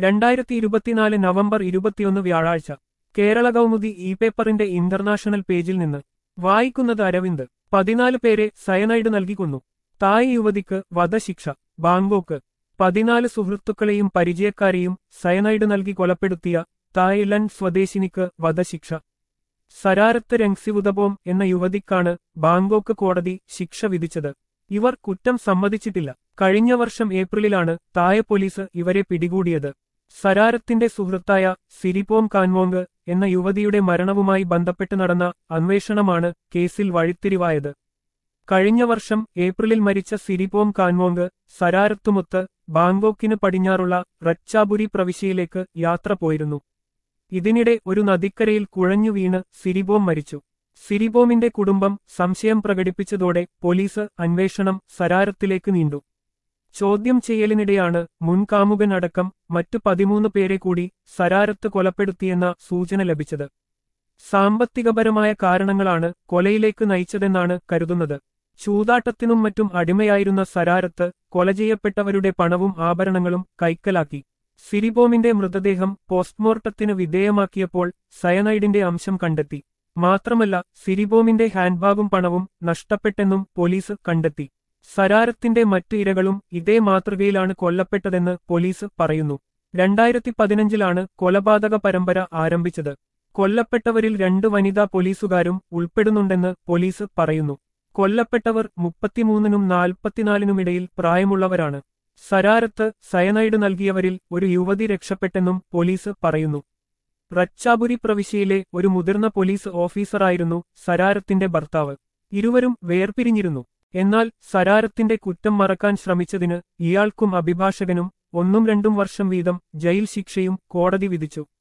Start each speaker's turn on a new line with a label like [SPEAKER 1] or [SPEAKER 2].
[SPEAKER 1] രണ്ടായിരത്തി ഇരുപത്തിനാല് നവംബർ ഇരുപത്തിയൊന്ന് വ്യാഴാഴ്ച കേരള കൗമുദി ഇ പേപ്പറിന്റെ ഇന്റർനാഷണൽ പേജിൽ നിന്ന് വായിക്കുന്നത് അരവിന്ദ് പതിനാല് പേരെ സയനൈഡ് നൽകി കൊന്നു തായ് യുവതിക്ക് വധശിക്ഷ ബാങ്കോക്ക് പതിനാല് സുഹൃത്തുക്കളെയും പരിചയക്കാരെയും സയനൈഡ് നൽകി കൊലപ്പെടുത്തിയ തായ്ലൻഡ് സ്വദേശിനിക്ക് വധശിക്ഷ സരാരത്ത് രംഗ്സിവുദബോം എന്ന യുവതിക്കാണ് ബാങ്കോക്ക് കോടതി ശിക്ഷ വിധിച്ചത് ഇവർ കുറ്റം സമ്മതിച്ചിട്ടില്ല കഴിഞ്ഞ വർഷം ഏപ്രിലിലാണ് തായ പോലീസ് ഇവരെ പിടികൂടിയത് സരാരത്തിന്റെ സുഹൃത്തായ സിരിപോം കാൻമോങ് എന്ന യുവതിയുടെ മരണവുമായി ബന്ധപ്പെട്ട് നടന്ന അന്വേഷണമാണ് കേസിൽ വഴിത്തിരിവായത് കഴിഞ്ഞ വർഷം ഏപ്രിലിൽ മരിച്ച സിരിപോം കാൻമോങ് സരാരത്തുമൊത്ത് ബാങ്കോക്കിന് പടിഞ്ഞാറുള്ള റച്ചാബുരി പ്രവിശ്യയിലേക്ക് യാത്ര പോയിരുന്നു ഇതിനിടെ ഒരു നദിക്കരയിൽ കുഴഞ്ഞു വീണ് സിരിബോം മരിച്ചു സിരിബോമിന്റെ കുടുംബം സംശയം പ്രകടിപ്പിച്ചതോടെ പോലീസ് അന്വേഷണം സരാരത്തിലേക്ക് നീണ്ടു ചോദ്യം ചെയ്യലിനിടെയാണ് മുൻകാമുകൻ അടക്കം മറ്റു പതിമൂന്ന് പേരെ കൂടി സരാരത്ത് കൊലപ്പെടുത്തിയെന്ന സൂചന ലഭിച്ചത് സാമ്പത്തികപരമായ കാരണങ്ങളാണ് കൊലയിലേക്ക് നയിച്ചതെന്നാണ് കരുതുന്നത് ചൂതാട്ടത്തിനും മറ്റും അടിമയായിരുന്ന സരാരത്ത് കൊല ചെയ്യപ്പെട്ടവരുടെ പണവും ആഭരണങ്ങളും കൈക്കലാക്കി സിരിബോമിന്റെ മൃതദേഹം പോസ്റ്റ്മോർട്ടത്തിന് വിധേയമാക്കിയപ്പോൾ സയനൈഡിന്റെ അംശം കണ്ടെത്തി മാത്രമല്ല സിരിബോമിന്റെ ഹാൻഡ്ബാഗും പണവും നഷ്ടപ്പെട്ടെന്നും പോലീസ് കണ്ടെത്തി സരാരത്തിന്റെ മറ്റു ഇരകളും ഇതേ മാതൃകയിലാണ് കൊല്ലപ്പെട്ടതെന്ന് പോലീസ് പറയുന്നു രണ്ടായിരത്തി പതിനഞ്ചിലാണ് കൊലപാതക പരമ്പര ആരംഭിച്ചത് കൊല്ലപ്പെട്ടവരിൽ രണ്ട് വനിതാ പോലീസുകാരും ഉൾപ്പെടുന്നുണ്ടെന്ന് പോലീസ് പറയുന്നു കൊല്ലപ്പെട്ടവർ മുപ്പത്തിമൂന്നിനും നാൽപ്പത്തിനാലിനുമിടയിൽ പ്രായമുള്ളവരാണ് സരാരത്ത് സയനൈഡ് നൽകിയവരിൽ ഒരു യുവതി രക്ഷപ്പെട്ടെന്നും പോലീസ് പറയുന്നു റച്ചാബുരി പ്രവിശ്യയിലെ ഒരു മുതിർന്ന പോലീസ് ഓഫീസറായിരുന്നു സരാരത്തിന്റെ ഭർത്താവ് ഇരുവരും വേർപിരിഞ്ഞിരുന്നു എന്നാൽ സരാരത്തിന്റെ കുറ്റം മറക്കാൻ ശ്രമിച്ചതിന് ഇയാൾക്കും അഭിഭാഷകനും ഒന്നും രണ്ടും വർഷം വീതം ജയിൽ ശിക്ഷയും കോടതി വിധിച്ചു